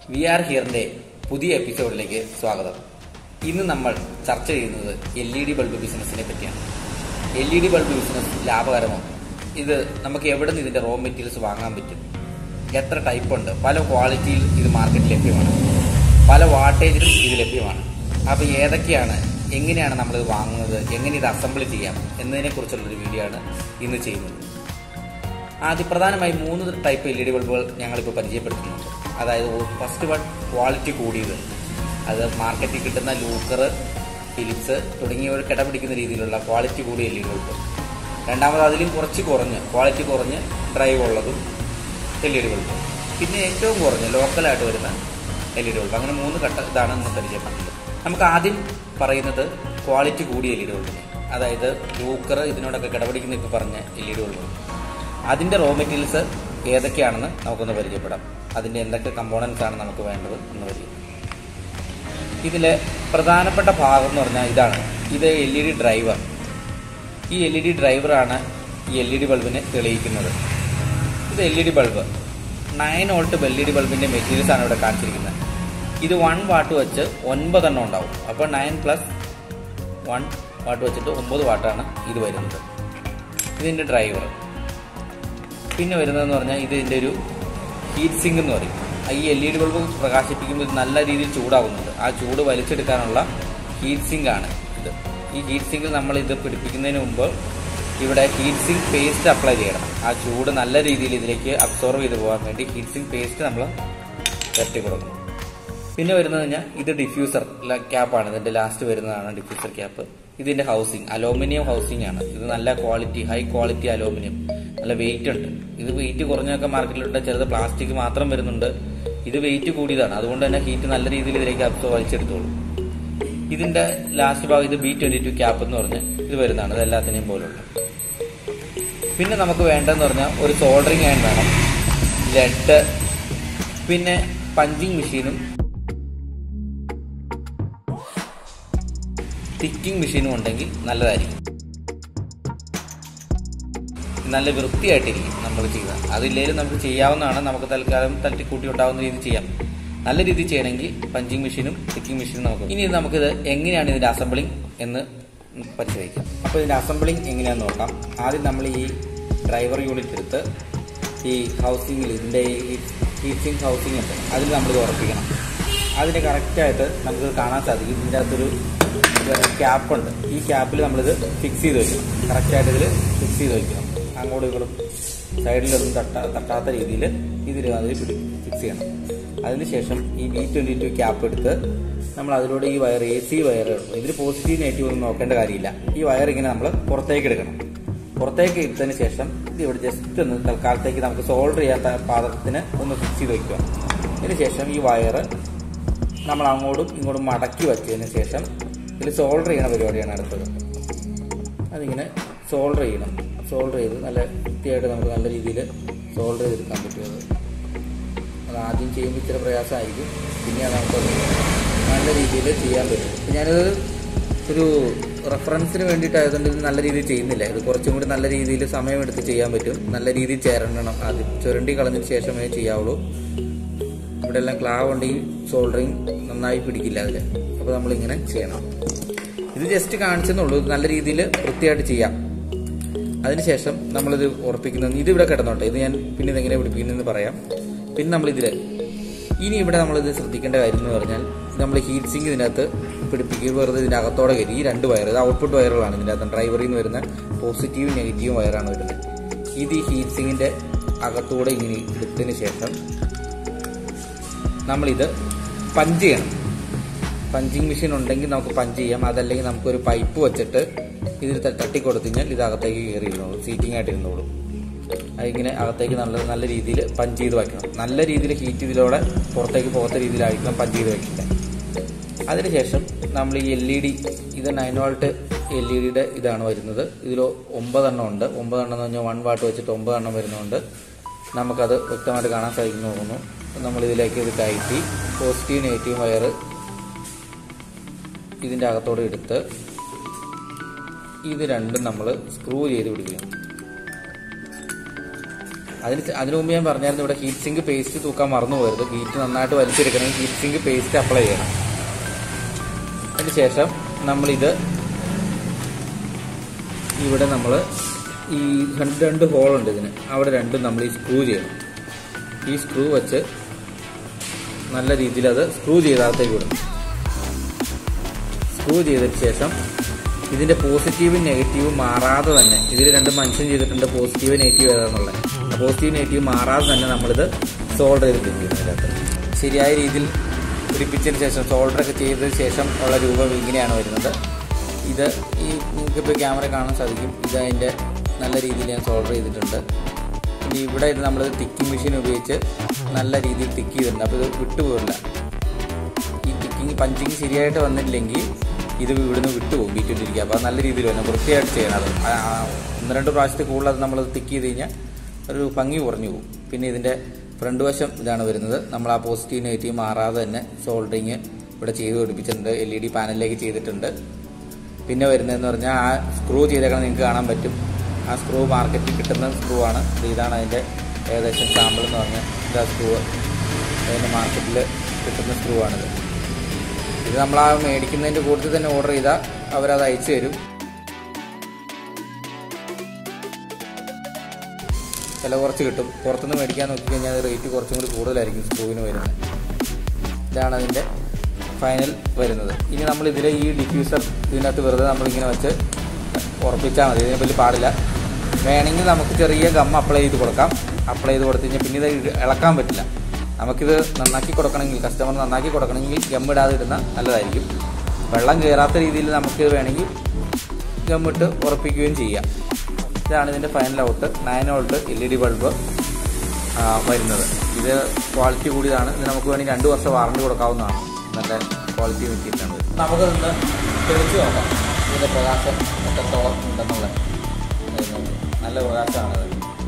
V R ഹിയറിന്റെ പുതിയ എപ്പിസോഡിലേക്ക് സ്വാഗതം ഇന്ന് നമ്മൾ ചർച്ച ചെയ്യുന്നത് എൽ ഇ ഡി ബൾബ് ബിസിനസിനെ പറ്റിയാണ് L E D bulb business ലാഭകരമോ ഇത് നമുക്ക് എവിടെ നിന്ന് ഇതിന്റെ റോ മെറ്റീരിയൽസ് വാങ്ങാൻ പറ്റും എത്ര ടൈപ്പ് ഉണ്ട് പല ക്വാളിറ്റിയിൽ ഇത് മാർക്കറ്റിൽ ലഭ്യമാണ് പല വാട്ടേജിലും ഇത് ലഭ്യമാണ് അപ്പോൾ ഏതൊക്കെയാണ് എങ്ങനെയാണ് നമ്മളിത് വാങ്ങുന്നത് എങ്ങനെ ഇത് അസംബിൾ ചെയ്യാം എന്നതിനെ കുറിച്ചുള്ളൊരു വീഡിയോ ആണ് ഇന്ന് ചെയ്യുന്നത് ആദ്യം പ്രധാനമായി മൂന്ന് ടൈപ്പ് എൽ ഇ ഡി ബൾബുകൾ ഞങ്ങളിപ്പോൾ പരിചയപ്പെടുത്തുന്നുണ്ട് അതായത് ഫസ്റ്റ് വൺ ക്വാളിറ്റി കൂടിയത് അത് മാർക്കറ്റിൽ കിട്ടുന്ന ലൂക്കർ ഫിലിപ്സ് തുടങ്ങിയവർ കിടപിടിക്കുന്ന രീതിയിലുള്ള ക്വാളിറ്റി കൂടിയ എൽ ഇ ഡി ബൾബ് രണ്ടാമത് അതിലും കുറച്ച് കുറഞ്ഞ് ക്വാളിറ്റി കുറഞ്ഞ് ഡ്രൈവ് ഉള്ളതും എൽ ഇ ഡി ബൾബ് പിന്നെ ഏറ്റവും കുറഞ്ഞ് ലോക്കലായിട്ട് വരുന്ന എൽ ഇ ഡി ബൾബ് അങ്ങനെ മൂന്ന് ഘട്ട ഇതാണ് ഇന്ന് പരിചയപ്പെടുന്നത് നമുക്ക് ആദ്യം പറയുന്നത് ക്വാളിറ്റി കൂടിയ എൽ ഇ ഡി ബൾബിനെ അതായത് ലൂക്കർ ഇതിനോടൊക്കെ കിടപിടിക്കുന്ന ഇപ്പോൾ പറഞ്ഞ എൽ ഇ ഡി ബൾബ് അതിന്റെ റോ മെറ്റീരിയൽസ് ഏതൊക്കെയാണെന്ന് നമുക്കൊന്ന് പരിചയപ്പെടാം അതിന്റെ എന്തൊക്കെ കമ്പോണൻസ് ആണ് നമുക്ക് വേണ്ടത് എന്ന് പരിചയം ഇതിലെ പ്രധാനപ്പെട്ട ഭാഗം എന്ന് പറഞ്ഞാൽ ഇതാണ് ഇത് എൽ ഇ ഡി ഡ്രൈവർ ഈ എൽ ഇ ഡി ഡ്രൈവറാണ് ഈ എൽ ഇ ഡി ബൾബിനെ തെളിയിക്കുന്നത് ഇത് L E D bulb nine volt L E D ബൾബിന്റെ മെറ്റീരിയൽസ് ആണ് ഇവിടെ കാണിച്ചിരിക്കുന്നത് ഇത് വൺ വാട്ട് വെച്ച് ഒൻപതെണ്ണം ഉണ്ടാവും അപ്പോൾ നയൻ പ്ലസ് വൺ വാട്ട് വെച്ചിട്ട് ഒമ്പത് വാട്ടാണ് ഇത് വരുന്നത് ഇതിന്റെ ഡ്രൈവർ പിന്നെ വരുന്നതെന്ന് പറഞ്ഞാൽ ഇത് ഇതിൻ്റെ ഒരു ഹീറ്റ് സിങ്ക് എന്ന് പറയും ഈ എൽ ഇ ഡി ബൾബ് പ്രകാശിപ്പിക്കുമ്പോൾ ഇത് നല്ല രീതിയിൽ ചൂടാകുന്നുണ്ട് ആ ചൂട് വലിച്ചെടുക്കാനുള്ള ഹീറ്റ് സിങ്ക് ആണ് ഇത് ഈ ഹീറ്റ് സിങ്കിൽ നമ്മൾ ഇത് പിടിപ്പിക്കുന്നതിന് മുമ്പ് ഇവിടെ ഹീറ്റ് സിങ്ക് പേസ്റ്റ് അപ്ലൈ ചെയ്യണം ആ ചൂട് നല്ല രീതിയിൽ ഇതിലേക്ക് അബ്സോർവ് ചെയ്ത് പോകാൻ വേണ്ടി ഹീറ്റ് സിങ്ക് പേസ്റ്റ് നമ്മൾ തട്ടി കൊടുക്കണം പിന്നെ വരുന്നത് കഴിഞ്ഞാൽ ഇത് ഡിഫ്യൂസർ ക്യാപ്പാണ് ഇതിന്റെ ലാസ്റ്റ് വരുന്നതാണ് ഡിഫ്യൂസർ ക്യാപ്പ് ഇതിന്റെ ഹൗസിംഗ് അലൂമിനിയം ഹൗസിംഗ് ആണ് ഇത് നല്ല ക്വാളിറ്റി ഹൈ ക്വാളിറ്റി അലൂമിനിയം നല്ല വെയിറ്റ് ഉണ്ട് ഇത് വെയിറ്റ് കുറഞ്ഞൊക്കെ മാർക്കറ്റിലുണ്ട് ചിലത് പ്ലാസ്റ്റിക് മാത്രം വരുന്നുണ്ട് ഇത് വെയിറ്റ് കൂടിയതാണ് അതുകൊണ്ട് തന്നെ ഹീറ്റ് നല്ല രീതിയിൽ ഇതിലേക്ക് അബ്സോർവ് വലിച്ചെടുത്തോളും ഇതിന്റെ ലാസ്റ്റ് ഭാഗം ഇത് ബി ട്വന്റി ടു ക്യാപ്പ് എന്ന് പറഞ്ഞ് ഇത് വരുന്നതാണ് ഇത് എല്ലാത്തിനെയും പോലുള്ള പിന്നെ നമുക്ക് വേണ്ടതെന്ന് പറഞ്ഞാൽ ഒരു സോൾഡറിങ് ആൻഡ് വേണം ലെഡ് പിന്നെ പഞ്ചിങ് മെഷീനും സ്റ്റിക്കിംഗ് മെഷീനും ഉണ്ടെങ്കിൽ നല്ലതായിരിക്കും നല്ല വൃത്തിയായിട്ടിരിക്കും നമ്മൾ ചെയ്യുക അതില്ലേലും നമുക്ക് ചെയ്യാവുന്നതാണ് നമുക്ക് തൽക്കാലം തട്ടിക്കൂട്ടി ഉണ്ടാവുന്ന രീതി ചെയ്യാം നല്ല രീതിയിൽ ചെയ്യണമെങ്കിൽ പഞ്ചിങ് മെഷീനും സ്റ്റിക്കിംഗ് മെഷീനും നമുക്ക് ഇനി നമുക്കിത് എങ്ങനെയാണ് ഇതിന്റെ അസംബ്ലിംഗ് എന്ന് പരിശോധിക്കാം അപ്പോൾ ഇതിന്റെ അസംബ്ലിംഗ് എങ്ങനെയാണെന്ന് നോക്കാം ആദ്യം നമ്മൾ ഈ ഡ്രൈവർ യൂണിറ്റ് എടുത്ത് ഈ ഹൗസിങ്ങിൽ ഇതിന്റെ ഈ ഹീറ്റിംഗ് ഹൗസിംഗ് ഉണ്ട് അതിൽ നമ്മളിത് ഉറപ്പിക്കണം അതിന് കറക്റ്റായിട്ട് നമുക്ക് കാണാൻ സാധിക്കും ഇതിൻ്റെ അകത്തൊരു ക്യാപ്പുണ്ട് ഈ ക്യാപ്പിൽ നമ്മളിത് ഫിക്സ് ചെയ്ത് വെക്കണം കറക്റ്റായിട്ട് ഇതിൽ ഫിക്സ് ചെയ്ത് വെക്കണം അങ്ങോട്ടും ഇങ്ങോട്ടും സൈഡിലൊന്നും തട്ടാ തട്ടാത്ത രീതിയിൽ ഇതിൽ അതിൽ ഫിക്സ് ചെയ്യണം അതിനുശേഷം ഈ ബി ട്വൻറ്റി ടു ക്യാപ്പ് എടുത്ത് നമ്മൾ അതിലൂടെ ഈ വയർ എ സി വയർ ഇതിൽ പോസിറ്റീവ് നെഗറ്റീവ് ഒന്നും നോക്കേണ്ട കാര്യമില്ല ഈ വയർ ഇങ്ങനെ നമ്മൾ പുറത്തേക്ക് എടുക്കണം പുറത്തേക്ക് എടുത്തതിന് ശേഷം ഇത് ഇവിടെ ജസ്റ്റ് ഒന്ന് തൽക്കാലത്തേക്ക് നമുക്ക് സോൾഡർ ചെയ്യാത്ത പാത്രത്തിന് ഒന്ന് ഫിക്സ് ചെയ്ത് വെക്കുക അതിനുശേഷം ഈ വയർ നമ്മൾ അങ്ങോട്ടും ഇങ്ങോട്ടും മടക്കി വെച്ചതിന് ശേഷം ഇതിൽ സോൾഡർ ചെയ്യണ പരിപാടിയാണ് അടുത്തത് അതിങ്ങനെ സോൾഡർ ചെയ്യണം സോൾഡർ ചെയ്ത് നല്ല വൃത്തിയായിട്ട് നമുക്ക് നല്ല രീതിയിൽ സോൾഡർ ചെയ്തെടുക്കാൻ പറ്റും അത് ആദ്യം ചെയ്യുമ്പോൾ ഇച്ചിരി പ്രയാസമായിരിക്കും പിന്നെ നമുക്കത് നല്ല രീതിയിൽ ചെയ്യാൻ പറ്റും ഞാനത് ഒരു റെഫറൻസിന് വേണ്ടിയിട്ടായതുകൊണ്ട് ഇത് നല്ല രീതിയിൽ ചെയ്യുന്നില്ല ഇത് കുറച്ചും കൂടി നല്ല രീതിയിൽ സമയമെടുത്ത് ചെയ്യാൻ പറ്റും നല്ല രീതിയിൽ ചേരണം ആദ്യം ചുരണ്ടി കളഞ്ഞതിന് ശേഷമേ ചെയ്യാവുള്ളൂ ഇവിടെ എല്ലാം ക്ലാവ് ഉണ്ടെങ്കിൽ സോൾഡറിങ് നന്നായി പിടിക്കില്ല അതിൽ അപ്പോൾ നമ്മളിങ്ങനെ ചെയ്യണം ഇത് ജസ്റ്റ് കാണിച്ചെന്നുള്ളൂ ഇത് നല്ല രീതിയിൽ വൃത്തിയായിട്ട് ചെയ്യാം അതിനുശേഷം നമ്മളിത് ഉറപ്പിക്കുന്നത് ഇത് ഇവിടെ കിടന്നോട്ടെ ഇത് ഞാൻ പിന്നെ ഇതെങ്ങനെ പിടിപ്പിക്കുന്നതെന്ന് പറയാം പിന്നെ നമ്മളിതിൽ ഇനി ഇവിടെ നമ്മളിത് ശ്രദ്ധിക്കേണ്ട കാര്യം എന്ന് പറഞ്ഞാൽ നമ്മൾ ഹീറ്റ് സിങ്ക് ഇതിനകത്ത് പിടിപ്പിക്കുക വെറുതെ ഇതിൻ്റെ അകത്തോടെ കയറി ഈ രണ്ട് വയർ ഇത് ഔട്ട്പുട്ട് വയറുകളാണ് ഇതിൻ്റെ അകത്ത് ഡ്രൈവറിൽ നിന്ന് വരുന്ന പോസിറ്റീവും നെഗറ്റീവും വയറാണ് വരുന്നത് ഇത് ഈ ഹീറ്റ് സിങ്കിൻ്റെ അകത്തൂടെ ഇങ്ങനെ എടുത്തതിന് ശേഷം നമ്മളിത് പഞ്ച് ചെയ്യണം പഞ്ചിങ് മെഷീൻ ഉണ്ടെങ്കിൽ നമുക്ക് പഞ്ച് ചെയ്യാം അതല്ലെങ്കിൽ നമുക്കൊരു പൈപ്പ് വെച്ചിട്ട് ഇതിൽ തട്ടി കൊടുത്തു കഴിഞ്ഞാൽ ഇത് അകത്തേക്ക് കയറി ഇരുന്നോളൂ സീറ്റിംഗ് ആയിട്ട് ഇരുന്നോളൂ അതിങ്ങനെ അകത്തേക്ക് നല്ല നല്ല രീതിയിൽ പഞ്ച് ചെയ്ത് വയ്ക്കണം നല്ല രീതിയിൽ ഹീറ്റ് ഇതിലൂടെ പുറത്തേക്ക് പോകാത്ത രീതിയിലായിരിക്കണം പഞ്ച് ചെയ്ത് വയ്ക്കുന്നത് അതിനുശേഷം നമ്മൾ ഈ എൽ ഇ ഡി ഇത് നയൻ വോൾട്ട് എൽ ഇ ഡിയുടെ ഇതാണ് വരുന്നത് ഇതിൽ ഒമ്പതെണ്ണം ഉണ്ട് ഒമ്പതെണ്ണം എന്ന് പറഞ്ഞാൽ വൺ വാട്ട് വെച്ചിട്ട് ഒമ്പതെണ്ണം വരുന്നുണ്ട് നമുക്കത് വ്യക്തമായിട്ട് കാണാൻ സാധിക്കുന്നു തോന്നുന്നു നമ്മൾ ഇതിലേക്ക് ഇത് കയറ്റി പോസിറ്റീവ് നെഗറ്റീവ് വയർ ഇതിൻ്റെ അകത്തോടെ എടുത്ത് ഇത് രണ്ടും നമ്മൾ സ്ക്രൂ ചെയ്ത് പിടിക്കണം അതിന് ച- അതിനു മുമ്പ് ഞാൻ പറഞ്ഞായിരുന്നു ഇവിടെ ഹീറ്റ് സിങ്ക് പേസ്റ്റ് തൂക്കാൻ മറന്നു പോയത് ഹീറ്റ് നന്നായിട്ട് വലിച്ചെടുക്കണമെങ്കിൽ ഹീറ്റ് സിങ്ക് പേസ്റ്റ് അപ്ലൈ ചെയ്യണം അതിനുശേഷം നമ്മളിത് ഇവിടെ നമ്മൾ ഈ രണ്ട് രണ്ട് ഹോളുണ്ട് ഇതിന് അവിടെ രണ്ടും നമ്മൾ ഈ സ്ക്രൂ ചെയ്യണം ഈ സ്ക്രൂ വെച്ച് നല്ല രീതിയിൽ അത് സ്ക്രൂ ചെയ്തകത്തേക്ക് വിടും സ്ക്രൂ ചെയ്തതിന് ശേഷം ഇതിന്റെ പോസിറ്റീവും നെഗറ്റീവും മാറാതെ തന്നെ ഇതിൽ രണ്ട് മനുഷ്യൻ ചെയ്തിട്ടുണ്ട് പോസിറ്റീവ് നെഗറ്റീവ് ഏതാണെന്നുള്ളത് ആ പോസിറ്റീവ് നെഗറ്റീവ് മാറാതെ തന്നെ നമ്മളിത് സോൾഡർ ചെയ്ത് പിടിക്കും ഇതിനകത്ത് ശരിയായ രീതിയിൽ പിടിപ്പിച്ചതിന് ശേഷം സോൾഡർ ഒക്കെ ചെയ്തതിന് ശേഷം ഉള്ള രൂപം ഇങ്ങനെയാണ് വരുന്നത് ഇത് ഈ നിങ്ങൾക്കിപ്പോൾ ക്യാമറ കാണാൻ സാധിക്കും ഇത് അതിൻ്റെ നല്ല രീതിയിൽ ഞാൻ സോൾഡർ ചെയ്തിട്ടുണ്ട് ഇനി ഇവിടെ ഇത് നമ്മൾ ടിക്കിംഗ് മെഷീൻ ഉപയോഗിച്ച് നല്ല രീതിയിൽ ടിക്ക് ചെയ്തിട്ടുണ്ട് അപ്പോൾ ഇത് വിട്ടുപോകില്ല ഈ ടിക്കിങ് പഞ്ചിങ് ശരിയായിട്ട് വന്നില്ലെങ്കിൽ ഇത് ഇവിടുന്ന് വിട്ടുപോകും ബീറ്റുകൊണ്ടിരിക്കുക അപ്പോൾ അത് നല്ല രീതിയിൽ തന്നെ വൃത്തിയായിട്ട് ചെയ്യണം അത് ആ- ആ ഒന്ന് രണ്ട് പ്രാവശ്യത്തിൽ കൂടുതൽ അത് നമ്മൾ ടിക്ക് ചെയ്ത് കഴിഞ്ഞാൽ ഒരു ഭംഗി കുറഞ്ഞു പോകും പിന്നെ ഇതിൻ്റെ ഫ്രണ്ട് വശം ഇതാണ് വരുന്നത് നമ്മൾ ആ പോസിറ്റീവ് നെഗറ്റീവ് മാറാതെ തന്നെ സോൾഡറിങ് ഇവിടെ ചെയ്ത് പിടിപ്പിച്ചിട്ടുണ്ട് എൽ ഇ ഡി പാനലിലേക്ക് ചെയ്തിട്ടുണ്ട് പിന്നെ വരുന്നതെന്ന് പറഞ്ഞാൽ ആ സ്ക്രൂ ചെയ്തേക്കണം നിങ്ങൾക്ക് കാണാൻ പറ്റും ആ സ്ക്രൂ മാർക്കറ്റിൽ കിട്ടുന്ന സ്ക്രൂ ആണ് ഇത് ഇതാണ് അതിൻ്റെ ഏകദേശം സാമ്പിൾ എന്ന് പറഞ്ഞാൽ ഇതാ സ്ക്രൂ അതിൻ്റെ മാർക്കറ്റിൽ കിട്ടുന്ന സ്ക്രൂ ആണിത് ഇത് നമ്മൾ ആ മേടിക്കുന്നതിൻ്റെ കൂട്ടത്തിൽ തന്നെ ഓർഡർ ചെയ്താൽ അവരത് അയച്ചു തരും വില കുറച്ച് കിട്ടും പുറത്തുനിന്ന് മേടിക്കാൻ നോക്കിക്കഴിഞ്ഞാൽ അത് റേറ്റ് കുറച്ചും കൂടി കൂടുതലായിരിക്കും സ്ക്രൂവിന് വരുന്നത് ഇതാണ് അതിൻ്റെ ഫൈനൽ വരുന്നത് ഇനി നമ്മൾ ഇതിൽ ഈ ഡിഫ്യൂസർ ഇതിനകത്ത് വെറുതെ നമ്മളിങ്ങനെ വെച്ച് ഉറപ്പിച്ചാൽ മതി ഇതിനെ പറ്റി പാടില്ല വേണമെങ്കിൽ നമുക്ക് ചെറിയ ഗം അപ്ലൈ ചെയ്ത് കൊടുക്കാം അപ്ലൈ ചെയ്ത് കൊടുത്തു കഴിഞ്ഞാൽ പിന്നെ ഇത് ഇഴ- ഇളക്കാൻ പറ്റില്ല നമുക്കിത് നന്നാക്കി കൊടുക്കണമെങ്കിൽ കസ്റ്റമർ നന്നാക്കി കൊടുക്കണമെങ്കിൽ ഗം ഇടാതെ ഇടുന്ന നല്ലതായിരിക്കും വെള്ളം കയറാത്ത രീതിയിൽ നമുക്ക് വേണമെങ്കിൽ ഗമ്മിട്ട് ഉറപ്പിക്കുകയും ചെയ്യാം ഇതാണ് ഇതിൻ്റെ final out nine volt L E D bulb ആ, വരുന്നത് ഇത് ക്വാളിറ്റി കൂടിയതാണ് ഇത് നമുക്ക് വേണമെങ്കിൽ രണ്ട് വർഷം വാറണ്ടി കൊടുക്കാവുന്നതാണ് നല്ല ക്വാളിറ്റി മെറ്റീരിയലാണ് നമുക്കതൊന്ന് തെളിച്ച് നോക്കാം ഇതിൻ്റെ പ്രകാശം എത്രത്തോളം ഉണ്ടെന്നുള്ളത് ഇത് നല്ല പ്രകാശമാണത്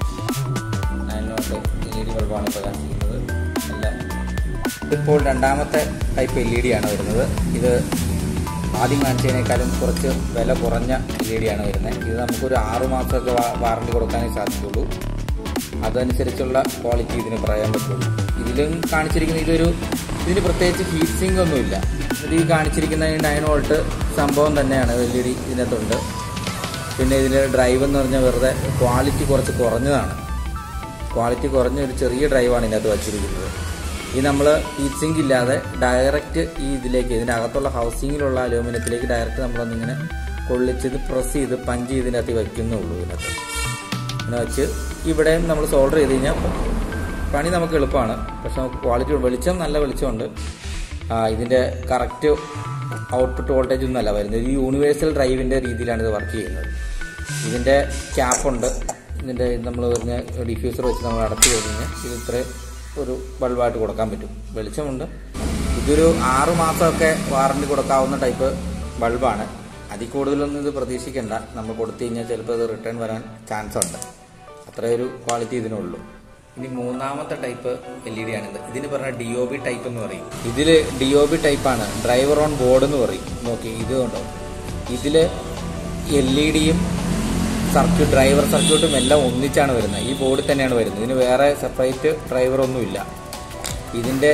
നയനോട്ട് എൽ ഇ ഡി ബൾബാണ് പ്രകാശിക്കുന്നത് നല്ല ഇതിപ്പോൾ രണ്ടാമത്തെ ടൈപ്പ് എൽ ഇ ഡി ആണ് വരുന്നത് ഇത് ആദ്യം കാണിച്ചതിനേക്കാളും കുറച്ച് വില കുറഞ്ഞ എൽ ഇ ഡി ആണ് വരുന്നത് ഇത് നമുക്കൊരു ആറു മാസമൊക്കെ വാറണ്ടി കൊടുക്കാനേ സാധിക്കുള്ളൂ അതനുസരിച്ചുള്ള ക്വാളിറ്റി ഇതിന് പറയാൻ പറ്റുള്ളൂ ഇതിലും കാണിച്ചിരിക്കുന്ന ഇതൊരു ഇതിന് പ്രത്യേകിച്ച് ഹീറ്റ് സിങ്ക് ഒന്നുമില്ല ഇത് ഈ കാണിച്ചിരിക്കുന്ന ഈ നയൻ വോൾട്ട് സംഭവം തന്നെയാണ് എൽ ഇ ഡി ഇതിനകത്തുണ്ട് പിന്നെ ഇതിൻ്റെ ഡ്രൈവ് എന്ന് പറഞ്ഞാൽ വെറുതെ ക്വാളിറ്റി കുറച്ച് കുറഞ്ഞതാണ് ക്വാളിറ്റി കുറഞ്ഞ ഒരു ചെറിയ ഡ്രൈവാണ് ഇതിനകത്ത് വച്ചിരിക്കുന്നത് ഈ നമ്മൾ ഹീറ്റ് സിങ്ക് ഇല്ലാതെ ഡയറക്റ്റ് ഈ ഇതിലേക്ക് ഇതിൻ്റെ അകത്തുള്ള ഹൗസിങ്ങിലുള്ള അലൂമിനിയത്തിലേക്ക് ഡയറക്റ്റ് നമ്മളൊന്നിങ്ങനെ കൊള്ളിച്ചത് പ്രസ് ചെയ്ത് പഞ്ച് ചെയ്തിനകത്ത് വയ്ക്കുന്നുള്ളൂ ഇതിനകത്ത് അങ്ങനെ വെച്ച് ഇവിടെയും നമ്മൾ സോൾഡർ ചെയ്ത് കഴിഞ്ഞാൽ പണി നമുക്ക് എളുപ്പമാണ് പക്ഷെ നമുക്ക് ക്വാളിറ്റി വെളിച്ചം നല്ല വെളിച്ചമുണ്ട് ആ, ഇതിൻ്റെ കറക്റ്റ് ഔട്ട്പുട്ട് വോൾട്ടേജ് ഒന്നുമല്ല വരുന്നത് ഈ യൂണിവേഴ്സൽ ഡ്രൈവിൻ്റെ രീതിയിലാണ് ഇത് വർക്ക് ചെയ്യുന്നത് ഇതിൻ്റെ ക്യാപ്പുണ്ട് ഇതിൻ്റെ നമ്മൾ പറഞ്ഞ ഡിഫ്യൂസർ വെച്ച് നമ്മൾ അടച്ചു കഴിഞ്ഞാൽ ഇത് ഇത്രയും ഒരു ബൾബായിട്ട് കൊടുക്കാൻ പറ്റും വെളിച്ചമുണ്ട് ഇതൊരു ആറു മാസമൊക്കെ വാറണ്ടി കൊടുക്കാവുന്ന ടൈപ്പ് ബൾബാണ് അതിൽ കൂടുതലൊന്നും ഇത് പ്രതീക്ഷിക്കേണ്ട നമ്മൾ കൊടുത്തു കഴിഞ്ഞാൽ ചിലപ്പോൾ ഇത് റിട്ടേൺ വരാൻ ചാൻസ് ഉണ്ട് അത്രയൊരു ക്വാളിറ്റി ഇതിനുള്ളൂ ഇനി മൂന്നാമത്തെ ടൈപ്പ് എൽ ഇ ഡി ആണിത് ഇതിന് പറഞ്ഞ ഡി ഒ ബി ടൈപ്പ് എന്ന് പറയും ഇതിൽ ഡി ഒ ബി ടൈപ്പാണ് ഡ്രൈവർ ഓൺ ബോർഡ് എന്ന് പറയും നോക്കി ഇത് കണ്ടോ ഇതിൽ എൽ ഇ ഡിയും സർക്യൂട്ട് ഡ്രൈവർ സർക്യൂട്ടും എല്ലാം ഒന്നിച്ചാണ് വരുന്നത് ഈ ബോർഡിൽ തന്നെയാണ് വരുന്നത് ഇതിന് വേറെ സെപ്പറേറ്റ് ഡ്രൈവർ ഒന്നുമില്ല ഇതിൻ്റെ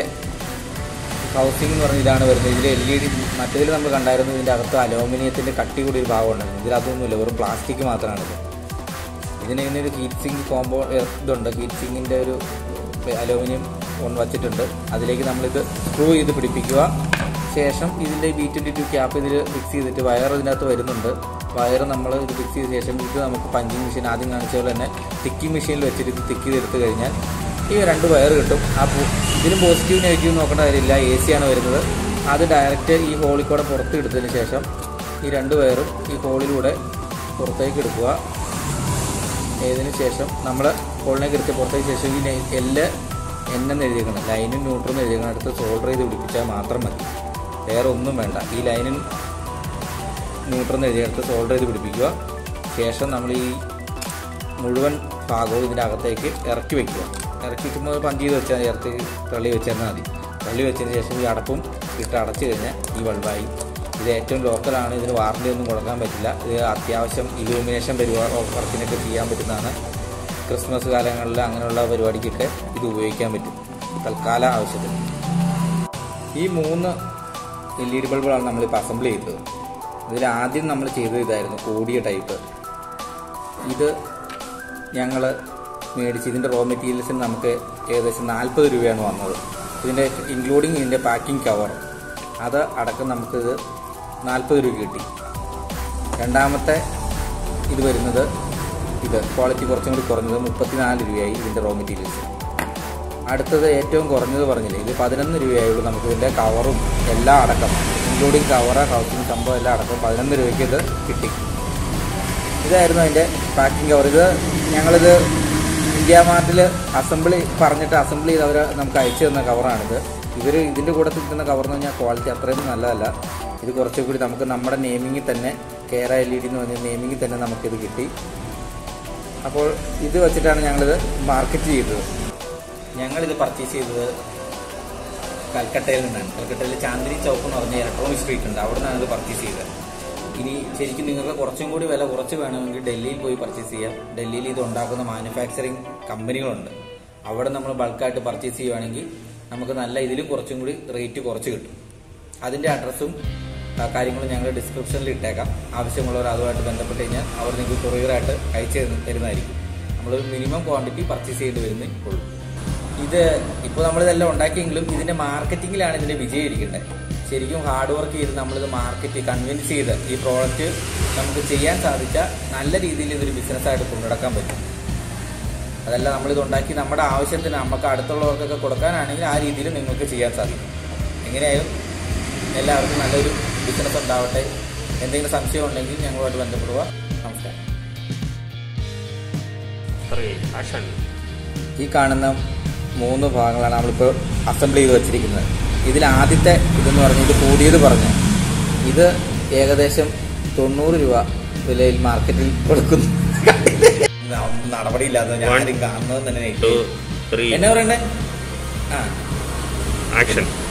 ഹൗസിംഗ് എന്ന് പറഞ്ഞ ഇതാണ് വരുന്നത് ഇതിൽ എൽ ഇ ഡി മറ്റേതിൽ നമ്മൾ കണ്ടായിരുന്നു ഇതിൻ്റെ അകത്ത് അലൂമിനിയത്തിൻ്റെ കട്ടി കൂടി ഒരു ഭാഗം ഉണ്ടായിരുന്നു ഇതിൽ അതൊന്നുമില്ല വെറും പ്ലാസ്റ്റിക് മാത്രമാണിത് ഇതിന് ഇങ്ങനെ ഒരു ഹീറ്റ് സിങ്ക് കോമ്പോ ഇതുണ്ട് ഹീറ്റ് സിങ്കിൻ്റെ ഒരു അലൂമിനിയം ഒന്ന് വച്ചിട്ടുണ്ട് അതിലേക്ക് നമ്മളിത് സ്ക്രൂ ചെയ്ത് പിടിപ്പിക്കുക ശേഷം ഇതിൻ്റെ ബി ട്വൻറ്റി ടു ക്യാപ്പ് ഇതിൽ ഫിക്സ് ചെയ്തിട്ട് വയർ ഇതിനകത്ത് വരുന്നുണ്ട് വയർ നമ്മൾ ഇത് ഫിക്സ് ചെയ്ത ശേഷം ഇത് നമുക്ക് പഞ്ചിങ് മെഷീൻ ആദ്യം കാണിച്ച പോലെ തന്നെ തിക്കിങ് മെഷീനിൽ വെച്ചിട്ട് ഇത് തിക്ക് ചെയ്തെടുത്ത് കഴിഞ്ഞാൽ ഈ രണ്ട് വയർ കിട്ടും ആ പോ- ഇതിലും പോസിറ്റീവ് നെഗറ്റീവ് നോക്കേണ്ട കാര്യമില്ല എ സി ആണ് വരുന്നത് അത് ഡയറക്റ്റ് ഈ ഹോളിൽ കൂടെ പുറത്ത് എടുത്തതിന് ശേഷം ഈ രണ്ട് വയറും ഈ ഹോളിലൂടെ പുറത്തേക്ക് എടുക്കുക ഇതിന് ശേഷം നമ്മൾ ഹോളിനേക്ക് എടുത്ത് പുറത്തേക്ക് ശേഷം ഈ നെ- എല്ല് എന്നെന്ന് എഴുതിയേക്കണം ലൈനും ന്യൂട്രും എഴുതിയേക്കണം അടുത്ത് സോൾഡർ ചെയ്ത് പിടിപ്പിച്ചാൽ മാത്രം മതി വേറെ ഒന്നും വേണ്ട ഈ ലൈനും ന്യൂട്രെന്ന് എഴുതിയെടുത്ത് സോൾഡർ ചെയ്ത് പിടിപ്പിക്കുക ശേഷം നമ്മൾ ഈ മുഴുവൻ ഭാഗവും ഇതിൻ്റെ അകത്തേക്ക് ഇറക്കി വെക്കുക ഇറക്കി വെക്കുമ്പോൾ പഞ്ച് ചെയ്ത് വെച്ചാൽ ഇറക്കി തള്ളി വെച്ചാൽ മതി തള്ളി വെച്ചതിന് ശേഷം ഈ അടപ്പും ഇട്ട് അടച്ചു കഴിഞ്ഞാൽ ഈ ബൾബായി ഇത് ഏറ്റവും ലോക്കലാണ് ഇതിന് വാറണ്ടി ഒന്നും കൊടുക്കാൻ പറ്റില്ല ഇത് അത്യാവശ്യം ഇലൂമിനേഷൻ പരിപാടി വർക്കിനൊക്കെ ചെയ്യാൻ പറ്റുന്നതാണ് ക്രിസ്മസ് കാലങ്ങളിൽ അങ്ങനെയുള്ള പരിപാടിക്കൊക്കെ ഇത് ഉപയോഗിക്കാൻ പറ്റും തൽക്കാല ആവശ്യത്തിന് ഈ മൂന്ന് എൽ ഇ ഡി ബൾബുകളാണ് നമ്മളിപ്പോൾ അസംബിൾ ചെയ്തത് ഇതിൽ ആദ്യം നമ്മൾ ചെയ്തത് ഇതായിരുന്നു കൂടിയ ടൈപ്പ് ഇത് ഞങ്ങൾ മേടിച്ച് ഇതിൻ്റെ റോ മെറ്റീരിയൽസിന് നമുക്ക് ഏകദേശം നാൽപ്പത് രൂപയാണ് വന്നത് ഇതിൻ്റെ ഇൻക്ലൂഡിങ് ഇതിൻ്റെ പാക്കിംഗ് കവർ അത് അടക്കം നമുക്കിത് നാൽപ്പത് രൂപ കിട്ടി രണ്ടാമത്തെ ഇത് വരുന്നത് ഇത് ക്വാളിറ്റി കുറച്ചും കൂടി കുറഞ്ഞത് മുപ്പത്തിനാല് രൂപയായി ഇതിൻ്റെ റോ മെറ്റീരിയൽസ് അടുത്തത് ഏറ്റവും കുറഞ്ഞത് പറഞ്ഞില്ലേ ഇത് പതിനൊന്ന് രൂപയായുള്ളൂ നമുക്ക് ഇതിൻ്റെ കവറും എല്ലാം അടക്കം ഇൻക്ലൂഡിങ് കവറ് ഹൗസിങ് സംഭവം എല്ലാം അടക്കം പതിനൊന്ന് രൂപയ്ക്ക് ഇത് കിട്ടി ഇതായിരുന്നു അതിൻ്റെ പാക്കിംഗ് കവർ ഇത് ഞങ്ങളിത് ഇന്ത്യ മാർട്ടിൽ അസംബിളി പറഞ്ഞിട്ട് അസംബിൾ ചെയ്ത് അവർ നമുക്ക് അയച്ചു തന്ന കവറാണിത് ഇവർ ഇതിൻ്റെ കൂടെ കിട്ടുന്ന കവർ എന്ന് പറഞ്ഞാൽ ക്വാളിറ്റി അത്രയും നല്ലതല്ല ഇത് കുറച്ചുകൂടി നമുക്ക് നമ്മുടെ നെയിമിങ്ങിൽ തന്നെ കേര എൽ ഇ ഡി എന്ന് പറഞ്ഞ നെയിമിങ്ങിൽ തന്നെ നമുക്കിത് കിട്ടി അപ്പോൾ ഇത് വെച്ചിട്ടാണ് ഞങ്ങളിത് മാർക്കറ്റ് ചെയ്തത് ഞങ്ങളിത് പർച്ചേസ് ചെയ്തത് കൽക്കട്ടയിൽ നിന്നാണ് കൽക്കട്ടയിൽ ചാന്ദിനി ചൗക്ക് എന്ന് പറഞ്ഞ ഇലക്ട്രോണിക് സ്ട്രീറ്റ് ഉണ്ട് അവിടെ നിന്നാണ് ഇത് പർച്ചേസ് ചെയ്തത് ഇനി ശരിക്കും നിങ്ങൾക്ക് കുറച്ചും കൂടി വില കുറച്ച് വേണമെങ്കിൽ ഡൽഹിയിൽ പോയി പർച്ചേസ് ചെയ്യാം ഡൽഹിയിൽ ഇത് ഉണ്ടാക്കുന്ന മാനുഫാക്ചറിങ് കമ്പനികളുണ്ട് അവിടെ നമ്മൾ ബൾക്കായിട്ട് പർച്ചേസ് ചെയ്യുവാണെങ്കിൽ നമുക്ക് നല്ല ഇതിലും കുറച്ചും കൂടി റേറ്റ് കുറച്ച് കിട്ടും അതിൻ്റെ അഡ്രസ്സും ആ, കാര്യങ്ങളും ഞങ്ങൾ ഡിസ്ക്രിപ്ഷനിൽ ഇട്ടേക്കാം ആവശ്യമുള്ളവർ അതുമായിട്ട് ബന്ധപ്പെട്ട് കഴിഞ്ഞാൽ അവർ നിങ്ങൾക്ക് കൊറിയറായിട്ട് അയച്ചു തരുന്ന- തരുന്നതായിരിക്കും നമ്മൾ മിനിമം ക്വാണ്ടിറ്റി പർച്ചേസ് ചെയ്ത് വരുന്നേ ഉള്ളൂ ഇത് ഇപ്പോൾ നമ്മളിതെല്ലാം ഉണ്ടാക്കിയെങ്കിലും ഇതിന്റെ മാർക്കറ്റിംഗിലാണ് ഇതിന്റെ വിജയം ഇരിക്കേണ്ടത് ശരിക്കും ഹാർഡ് വർക്ക് ചെയ്ത് നമ്മളിത് മാർക്കറ്റ് കൺവിൻസ് ചെയ്ത് ഈ പ്രോഡക്റ്റ് നമുക്ക് ചെയ്യാൻ സാധിച്ചാൽ നല്ല രീതിയിൽ ഇതൊരു ബിസിനസ്സായിട്ട് കൊണ്ടുനടക്കാൻ പറ്റും അതല്ല നമ്മളിത് ഉണ്ടാക്കി നമ്മുടെ ആവശ്യത്തിന് നമുക്ക് അടുത്തുള്ളവർക്കൊക്കെ കൊടുക്കാനാണെങ്കിൽ ആ രീതിയിൽ നിങ്ങൾക്ക് ചെയ്യാൻ സാധിക്കും എങ്ങനെയായാലും എല്ലാവർക്കും നല്ലൊരു ബിസിനസ് ഉണ്ടാവട്ടെ എന്തെങ്കിലും സംശയം ഉണ്ടെങ്കിൽ ഞങ്ങളുമായിട്ട് ബന്ധപ്പെടുക നമസ്കാരം three, action. ഈ കാണുന്ന മൂന്ന് ഭാഗങ്ങളാണ് നമ്മളിപ്പോൾ അസംബിൾ ചെയ്ത് വെച്ചിരിക്കുന്നത് ഇതിൽ ആദ്യത്തെ ഇതെന്ന് പറഞ്ഞാൽ ഇത് കൂടിയത് പറഞ്ഞു ഇത് ഏകദേശം തൊണ്ണൂറ് രൂപ വിലയിൽ മാർക്കറ്റിൽ കൊടുക്കുന്നു നടപടിയില്ലാതെ ഞാൻ One, ആരും കാണുന്നത് തന്നെ Two, three, എന്നാ പറയണ്ടേ ആ action.